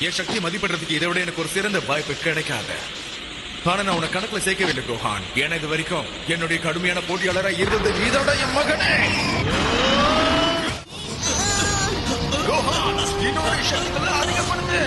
என் சக்தி மதிப்பிடுறதுக்கு இதை விட எனக்கு ஒரு சிறந்த வாய்ப்பு கிடைக்காது ஆனா நான் உன கணக்குல சேர்க்கவே இல்லை கோஹான் ஏன்னா இது வரைக்கும் என்னுடைய கடுமையான போட்டியாளரா இருந்தது நீதோட என் மகனே கோஹான் என்னோட சக்திகளை அதிகப்படுத்து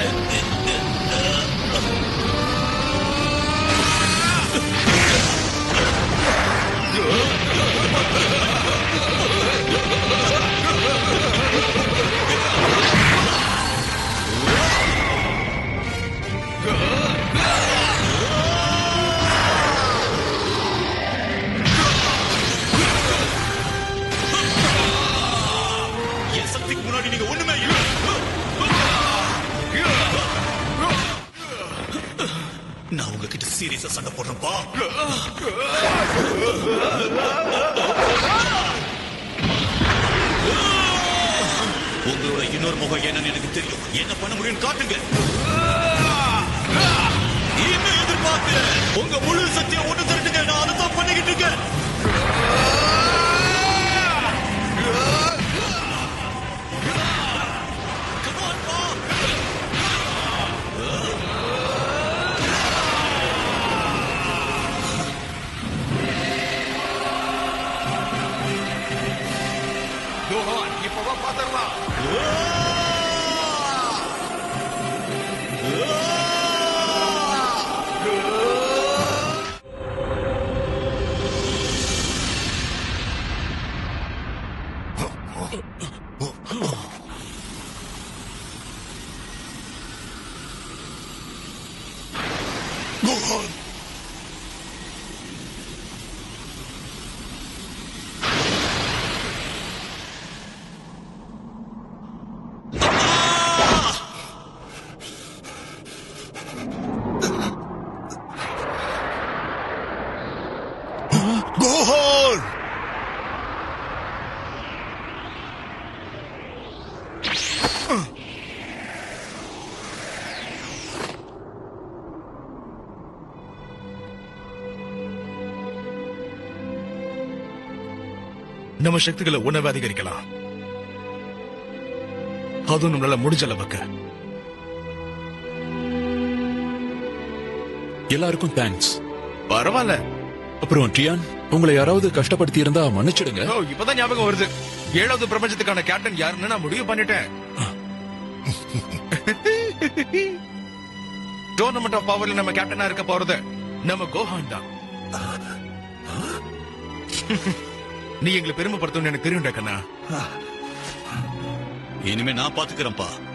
என் சக்திக்கு முன்னாடி நீங்க ஒண்ணுமே இல்ல நான் உங்ககிட்ட சீரியஸா சண்டை போடுறேன்ப்பா உங்களோட இன்னொரு முகம் என்னன்னு எனக்கு தெரியும் என்ன பண்ண முடியும்னு காட்டுங்க இன்னும் எதிர்பார்த்து உங்க முழு சக்தியை ஒண்ணு திரட்டுங்க நான் அதை தான் பண்ணிக்கிட்டு இருக்கேன் Come on, Pa! கோஹான் இப்பவா பாத்திரலாம் கோஹான் நம்ம சக்திகளை உணவு அதிகரிக்கலாம் அதுவும் நம்மளால முடிஞ்ச அளவுக்கு எல்லாருக்கும் தேங்க்ஸ் பரவாயில்ல அப்புறம் டியான் உங்களை யாராவது கஷ்டப்படுத்தி இருந்தா மன்னிச்சிடுங்க ஓ இப்பதான் ஞாபகம் வருது ஏழாவது பிரபஞ்சத்துக்கான கேப்டன் யாருன்னு நான் முடிவு பண்ணிட்டேன் டோர்னமெண்ட் ஆஃப் பவர்ல நம்ம கேப்டனா இருக்க போறது நம்ம கோஹான் தான் நீ எங்களை பெருமைப்படுத்தணும்னு எனக்கு தெரியும்டா கண்ணா இனிமே நான் பாத்துக்கிறேன்ப்பா